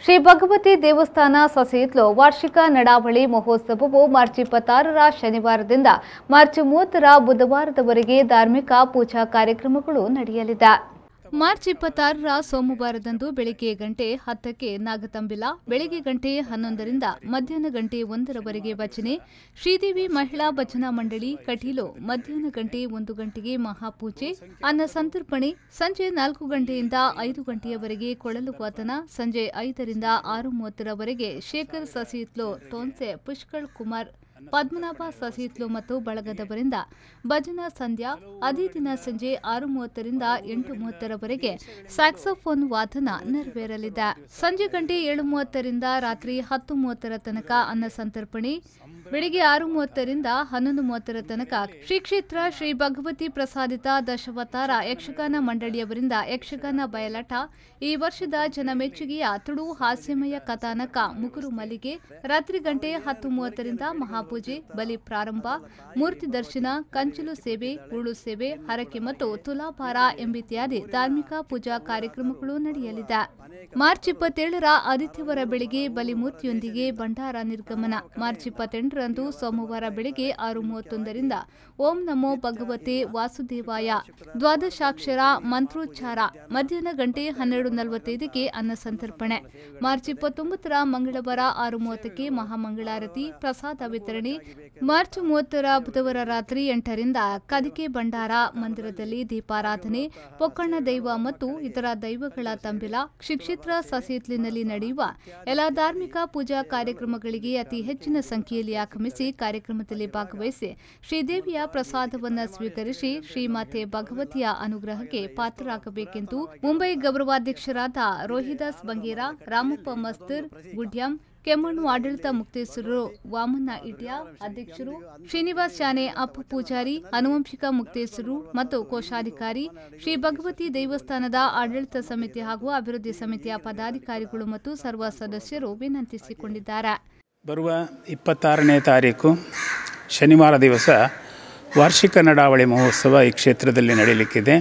ಶ್ರೀ ಭಗವತಿ ದೇವಸ್ಥಾನ ಸೊಸೈತ್ಲು ವಾರ್ಷಿಕ ನಡಾವಳಿ ಮಹೋತ್ಸವವು ಮಾರ್ಚ್ ಇಪ್ಪತ್ತಾರರ ಶನಿವಾರದಿಂದ ಮಾರ್ಚ್ ಮೂವತ್ತರ ಬುಧವಾರದವರೆಗೆ ಧಾರ್ಮಿಕ ಪೂಜಾ ಕಾರ್ಯಕ್ರಮಗಳು ನಡೆಯಲಿದೆ ಮಾರ್ಚ್ ಇಪ್ಪತ್ತಾರರ ಸೋಮವಾರದಂದು ಬೆಳಿಗ್ಗೆ ಗಂಟೆ ಹತ್ತಕ್ಕೆ ನಾಗತಂಬಿಲ ಬೆಳಿಗ್ಗೆ ಗಂಟೆ ಹನ್ನೊಂದರಿಂದ ಮಧ್ಯಾಹ್ನ ಗಂಟೆ ಒಂದರವರೆಗೆ ಭಜನೆ ಶ್ರೀದೇವಿ ಮಹಿಳಾ ಭಜನಾ ಮಂಡಳಿ ಕಟೀಲು ಮಧ್ಯಾಹ್ನ ಗಂಟೆ ಒಂದು ಗಂಟೆಗೆ ಮಹಾಪೂಜೆ ಅನ್ನ ಸಂತರ್ಪಣೆ ಸಂಜೆ ನಾಲ್ಕು ಗಂಟೆಯಿಂದ ಐದು ಗಂಟೆಯವರೆಗೆ ಕೊಳಲು ವಾದನ ಸಂಜೆ ಐದರಿಂದ ಆರು ಮೂವತ್ತರವರೆಗೆ ಶೇಖರ್ ಸಸೀತ್ಲು ಟೋನ್ಸೆ ಪುಷ್ಕಳ್ ಕುಮಾರ್ ಪದ್ಮನಾಭ ಸಸೀತ್ಲು ಮತ್ತು ಬಳಗದವರಿಂದ ಭಜನಾ ಸಂಧ್ಯಾ ಅದೇ ದಿನ ಸಂಜೆ ಆರು ಮೂವತ್ತರಿಂದ ಎಂಟು ಮೂವತ್ತರವರೆಗೆ ಸ್ಯಾಕ್ಸೋಫೋನ್ ವಾದನ ನೆರವೇರಲಿದೆ ಸಂಜೆ ಗಂಟೆ ಏಳು ಮೂವತ್ತರಿಂದ ರಾತ್ರಿ ಹತ್ತು ಮೂವತ್ತರ ತನಕ ಅನ್ನ ಸಂತರ್ಪಣೆ ಬೆಳಿಗ್ಗೆ ಆರು ಮೂವತ್ತರಿಂದ ಹನ್ನೊಂದು ಮೂವತ್ತರ ತನಕ ಶ್ರೀ ಕ್ಷೇತ್ರ ಶ್ರೀ ಭಗವತಿ ಪ್ರಸಾದಿತ ದಶವತಾರ ಯಕ್ಷಗಾನ ಮಂಡಳಿಯವರಿಂದ ಯಕ್ಷಗಾನ ಬಯಲಾಟ ಈ ವರ್ಷದ ಜನಮೆಚ್ಚುಗೆಯ ತುಳು ಹಾಸ್ಯಮಯ ಕಥಾನಕ ಮುಗುರು ಮಲ್ಲಿಗೆ ರಾತ್ರಿ ಗಂಟೆ ಹತ್ತು ಮೂವತ್ತರಿಂದ ಮಹಾಪೂಜೆ ಬಲಿ ಪ್ರಾರಂಭ ಮೂರ್ತಿ ದರ್ಶನ ಕಂಚಲು ಸೇವೆ ಉಳು ಸೇವೆ ಹರಕೆ ಮತ್ತು ತುಲಾಭಾರ ಎಂಬಿತ್ಯಾದಿ ಧಾರ್ಮಿಕ ಪೂಜಾ ಕಾರ್ಯಕ್ರಮಗಳು ನಡೆಯಲಿದೆ ಮಾರ್ಚ್ ಇಪ್ಪತ್ತೇಳರ ಆದಿತ್ಯವಾರ ಬೆಳಿಗ್ಗೆ ಬಲಿಮೂರ್ತಿಯೊಂದಿಗೆ ಭಂಡಾರ ನಿರ್ಗಮನ ಮಾರ್ಚ್ ಇಪ್ಪತ್ತೆಂಟರಂದು ಸೋಮವಾರ ಬೆಳಿಗ್ಗೆ ಆರು ಮೂವತ್ತೊಂದರಿಂದ ಓಂ ನಮೋ ಭಗವತೆ ವಾಸುದೇವಾಯ ದ್ವಾದಶಾಕ್ಷರ ಮಂತ್ರೋಚ್ಚಾರ ಮಧ್ಯಾಹ್ನ ಗಂಟೆ ಹನ್ನೆರಡು ನಲವತ್ತೈದಕ್ಕೆ ಅನ್ನ ಸಂತರ್ಪಣೆ ಮಾರ್ಚ್ ಇಪ್ಪತ್ತೊಂಬತ್ತರ ಮಂಗಳವಾರ ಆರು ಮೂವತ್ತಕ್ಕೆ ಮಹಾಮಂಗಳಾರತಿ ಪ್ರಸಾದ ವಿತರಣೆ ಮಾರ್ಚ್ ಮೂವತ್ತರ ಬುಧವಾರ ರಾತ್ರಿ ಎಂಟರಿಂದ ಕದಿಕೆ ಭಂಡಾರ ಮಂದಿರದಲ್ಲಿ ದೀಪಾರಾಧನೆ ಪೊಕ್ಕಣ್ಣ ದೈವ ಮತ್ತು ಇತರ ದೈವಗಳ ತಂಬಿಲ ಕ್ಷೇತ್ರ ಸಸೇತ್ಲಿನಲ್ಲಿ ನಡೆಯುವ ಎಲ್ಲ ಧಾರ್ಮಿಕ ಪೂಜಾ ಕಾರ್ಯಕ್ರಮಗಳಿಗೆ ಅತಿ ಹೆಚ್ಚಿನ ಸಂಖ್ಯೆಯಲ್ಲಿ ಆಗಮಿಸಿ ಕಾರ್ಯಕ್ರಮದಲ್ಲಿ ಭಾಗವಹಿಸಿ ಶ್ರೀದೇವಿಯ ಪ್ರಸಾದವನ್ನು ಸ್ವೀಕರಿಸಿ ಶ್ರೀಮಾತೆ ಭಗವತಿಯ ಅನುಗ್ರಹಕ್ಕೆ ಪಾತ್ರರಾಗಬೇಕೆಂದು ಮುಂಬೈ ಗೌರವಾಧ್ಯಕ್ಷರಾದ ರೋಹಿದಾಸ್ ಬಂಗೇರ ರಾಮಪ್ಪ ಮಸ್ತರ್ ಗುಡ್ಯಂ ಕೆಮ್ಮಣ್ಣು ಆಡಳಿತ ಮುಕ್ತೇಶ್ವರರು ವಾಮನ ಇಟ್ಯ ಅಧ್ಯಕ್ಷರು ಶ್ರೀನಿವಾಸ್ ಶಾನೆ ಅಪ್ಪ ಪೂಜಾರಿ ಅನುವಂಶಿಕ ಮುಕ್ತೇಶ್ವರರು ಮತ್ತು ಕೋಶಾಧಿಕಾರಿ ಶ್ರೀ ಭಗವತಿ ದೇವಸ್ಥಾನದ ಆಡಳಿತ ಸಮಿತಿ ಹಾಗೂ ಅಭಿವೃದ್ಧಿ ಸಮಿತಿಯ ಪದಾಧಿಕಾರಿಗಳು ಮತ್ತು ಸರ್ವ ಸದಸ್ಯರು ವಿನಂತಿಸಿಕೊಂಡಿದ್ದಾರೆ ಬರುವ ಇಪ್ಪತ್ತಾರನೇ ತಾರೀಕು ಶನಿವಾರ ದಿವಸ ವಾರ್ಷಿಕ ನಡಾವಳಿ ಮಹೋತ್ಸವ ಈ ಕ್ಷೇತ್ರದಲ್ಲಿ ನಡೆಯಲಿಕ್ಕಿದೆ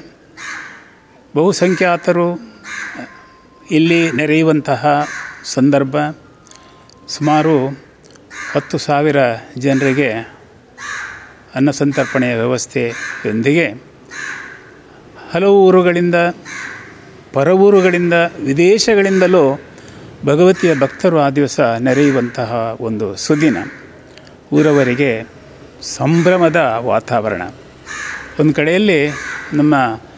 ಬಹುಸಂಖ್ಯಾತರು ಇಲ್ಲಿ ನೆರೆಯುವಂತಹ ಸಂದರ್ಭ ಸುಮಾರು ಹತ್ತು ಸಾವಿರ ಜನರಿಗೆ ಅನ್ನ ಸಂತರ್ಪಣೆಯ ವ್ಯವಸ್ಥೆಯೊಂದಿಗೆ ಹಲವು ಊರುಗಳಿಂದ ಪರ ಊರುಗಳಿಂದ ವಿದೇಶಗಳಿಂದಲೂ ಭಗವತಿಯ ಭಕ್ತರು ಆ ದಿವಸ ನೆರೆಯುವಂತಹ ಒಂದು ಸುದಿನ ಊರವರಿಗೆ ಸಂಭ್ರಮದ ವಾತಾವರಣ ಒಂದು ಕಡೆಯಲ್ಲಿ ನಮ್ಮ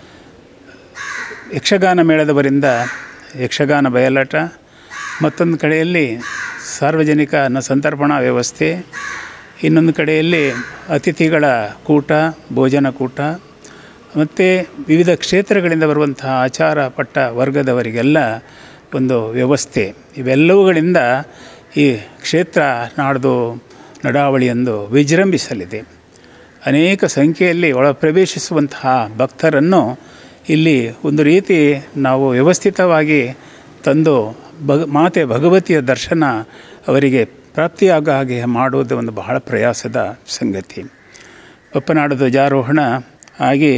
ಯಕ್ಷಗಾನ ಮೇಳದವರಿಂದ ಯಕ್ಷಗಾನ ಬಯಲಾಟ ಮತ್ತೊಂದು ಕಡೆಯಲ್ಲಿ ಸಾರ್ವಜನಿಕ ಅನ್ನ ಸಂತರ್ಪಣಾ ವ್ಯವಸ್ಥೆ ಇನ್ನೊಂದು ಕಡೆಯಲ್ಲಿ ಅತಿಥಿಗಳ ಕೂಟ ಭೋಜನ ಕೂಟ ಮತ್ತು ವಿವಿಧ ಕ್ಷೇತ್ರಗಳಿಂದ ಬರುವಂತಹ ಆಚಾರ ಪಟ್ಟ ವರ್ಗದವರಿಗೆಲ್ಲ ಒಂದು ವ್ಯವಸ್ಥೆ ಇವೆಲ್ಲವುಗಳಿಂದ ಈ ಕ್ಷೇತ್ರ ನಾಡ್ದು ನಡಾವಳಿಯೊಂದು ವಿಜೃಂಭಿಸಲಿದೆ ಅನೇಕ ಸಂಖ್ಯೆಯಲ್ಲಿ ಒಳ ಪ್ರವೇಶಿಸುವಂತಹ ಭಕ್ತರನ್ನು ಇಲ್ಲಿ ಒಂದು ರೀತಿ ನಾವು ವ್ಯವಸ್ಥಿತವಾಗಿ ತಂದು ಭಗ ಮಾತೆ ಭಗವತಿಯ ದರ್ಶನ ಅವರಿಗೆ ಪ್ರಾಪ್ತಿಯಾಗ ಹಾಗೆ ಮಾಡುವುದು ಒಂದು ಬಹಳ ಪ್ರಯಾಸದ ಸಂಗತಿ ಪಪ್ಪನಾಡು ಧ್ವಜಾರೋಹಣ ಆಗಿ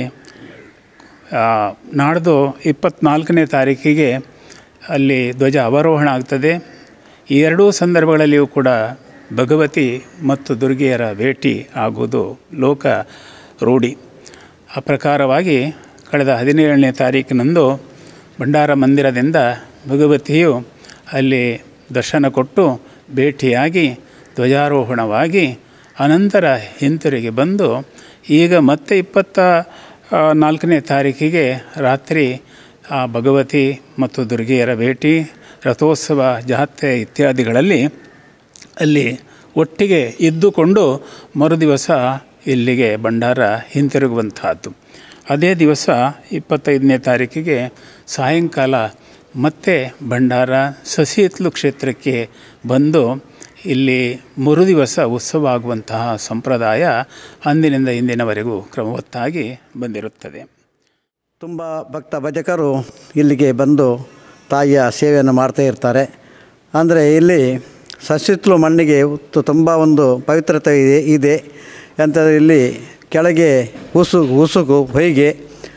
ನಾಡ್ದು ಇಪ್ಪತ್ತ್ನಾಲ್ಕನೇ ತಾರೀಕಿಗೆ ಅಲ್ಲಿ ಧ್ವಜ ಅವರೋಹಣ ಆಗ್ತದೆ ಈ ಎರಡೂ ಸಂದರ್ಭಗಳಲ್ಲಿಯೂ ಕೂಡ ಭಗವತಿ ಮತ್ತು ದುರ್ಗೆಯರ ಭೇಟಿ ಆಗುವುದು ಲೋಕ ರೂಢಿ ಆ ಪ್ರಕಾರವಾಗಿ ಕಳೆದ ಹದಿನೇಳನೇ ತಾರೀಕಿನಂದು ಭಂಡಾರ ಮಂದಿರದಿಂದ ಭಗವತಿಯು ಅಲ್ಲಿ ದರ್ಶನ ಕೊಟ್ಟು ಭೇಟಿಯಾಗಿ ಧ್ವಜಾರೋಹಣವಾಗಿ ಅನಂತರ ಹಿಂತಿರುಗಿ ಬಂದು ಈಗ ಮತ್ತೆ ಇಪ್ಪತ್ತ ನಾಲ್ಕನೇ ತಾರೀಕಿಗೆ ರಾತ್ರಿ ಆ ಭಗವತಿ ಮತ್ತು ದುರ್ಗೆಯರ ಭೇಟಿ ರಥೋತ್ಸವ ಜಾತ್ರೆ ಇತ್ಯಾದಿಗಳಲ್ಲಿ ಅಲ್ಲಿ ಒಟ್ಟಿಗೆ ಇದ್ದುಕೊಂಡು ಮರುದಿವಸ ಇಲ್ಲಿಗೆ ಭಂಡಾರ ಹಿಂತಿರುಗುವಂತಹದ್ದು ಅದೇ ದಿವಸ ಇಪ್ಪತ್ತೈದನೇ ತಾರೀಕಿಗೆ ಸಾಯಂಕಾಲ ಮತ್ತೆ ಭಂಡಾರ ಸಸಿಹಿತ್ಲು ಕ್ಷೇತ್ರಕ್ಕೆ ಬಂದು ಇಲ್ಲಿ ಮರು ದಿವಸ ಉತ್ಸವ ಆಗುವಂತಹ ಸಂಪ್ರದಾಯ ಅಂದಿನಿಂದ ಇಂದಿನವರೆಗೂ ಕ್ರಮವತ್ತಾಗಿ ಬಂದಿರುತ್ತದೆ ತುಂಬ ಭಕ್ತ ಭಜಕರು ಇಲ್ಲಿಗೆ ಬಂದು ತಾಯಿಯ ಸೇವೆಯನ್ನು ಮಾಡ್ತಾ ಇರ್ತಾರೆ ಅಂದರೆ ಇಲ್ಲಿ ಸಸಿತ್ಲು ಮಣ್ಣಿಗೆ ತುಂಬ ಒಂದು ಪವಿತ್ರತೆ ಇದೆ ಇದೆ ಅಂತಂದರೆ ಇಲ್ಲಿ ಕೆಳಗೆ ಉಸುಗು ಉಸುಕು ಹೊಯ್ಗೆ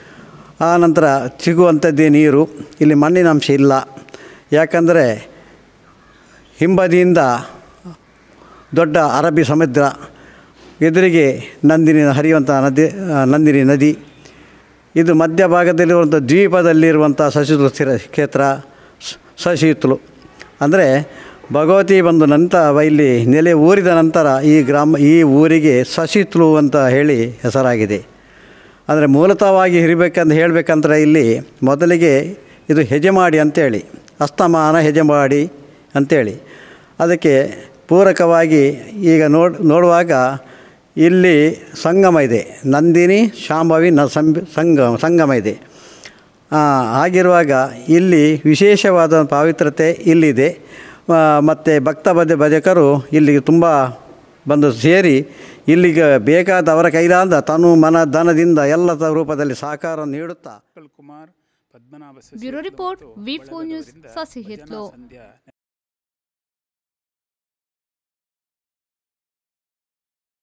ಆ ನಂತರ ಸಿಗುವಂಥದ್ದೇ ನೀರು ಇಲ್ಲಿ ಮಣ್ಣಿನ ಅಂಶ ಇಲ್ಲ ಯಾಕಂದರೆ ಹಿಂಬದಿಯಿಂದ ದೊಡ್ಡ ಅರಬ್ಬಿ ಸಮುದ್ರ ಎದುರಿಗೆ ನಂದಿನಿ ಹರಿಯುವಂಥ ನದಿ ಆ, ನಂದಿನಿ ನದಿ ಇದು ಮಧ್ಯಭಾಗದಲ್ಲಿರುವಂಥ ದ್ವೀಪದಲ್ಲಿರುವಂಥ ಸಶಿತಲು ಸ್ಥಿರ ಕ್ಷೇತ್ರ ಸ- ಸಶೀತಲು ಅಂದರೆ ಭಗವತಿ ಬಂದು ನಂತರ ಇಲ್ಲಿ ನೆಲೆ ಊರಿದ ನಂತರ ಈ ಗ್ರಾಮ ಈ ಊರಿಗೆ ಸಶೀತಲು ಅಂತ ಹೇಳಿ ಹೆಸರಾಗಿದೆ ಅಂದರೆ ಮೂಲತಃವಾಗಿ ಇರಬೇಕಂತ ಹೇಳಬೇಕಂದ್ರೆ ಇಲ್ಲಿ ಮೊದಲಿಗೆ ಇದು ಹೆಜಮಾಡಿ ಅಂತೇಳಿ ಅಸ್ತಮಾನ ಹೆಜಮಾಡಿ ಅಂತೇಳಿ ಅದಕ್ಕೆ ಪೂರಕವಾಗಿ ಈಗ ನೋಡ್ ನೋಡುವಾಗ ಇಲ್ಲಿ ಸಂಗಮ ಇದೆ ನಂದಿನಿ ಶಾಂಭವಿ ನ ಸಂಬ ಸಂಗಮ ಸಂಗಮ ಇದೆ ಆ, ಹಾಗಿರುವಾಗ ಇಲ್ಲಿ ವಿಶೇಷವಾದ ಪಾವಿತ್ರತೆ ಇಲ್ಲಿದೆ ಮತ್ತು ಭಕ್ತ ಭಜ ಭಜಕರು ಇಲ್ಲಿಗೆ ತುಂಬ ಬಂದು ಸೇರಿ ಇಲ್ಲಿಗೆ ಬೇಕಾದ ಅವರ ಕೈಲಾದ ತನು ಮನ ಧನದಿಂದ ಎಲ್ಲ ತ- ರೂಪದಲ್ಲಿ ಸಹಕಾರ ನೀಡುತ್ತಾ Kumar Padmanabha bureau report V four news Sasihithlu ಸಂಧ್ಯಾ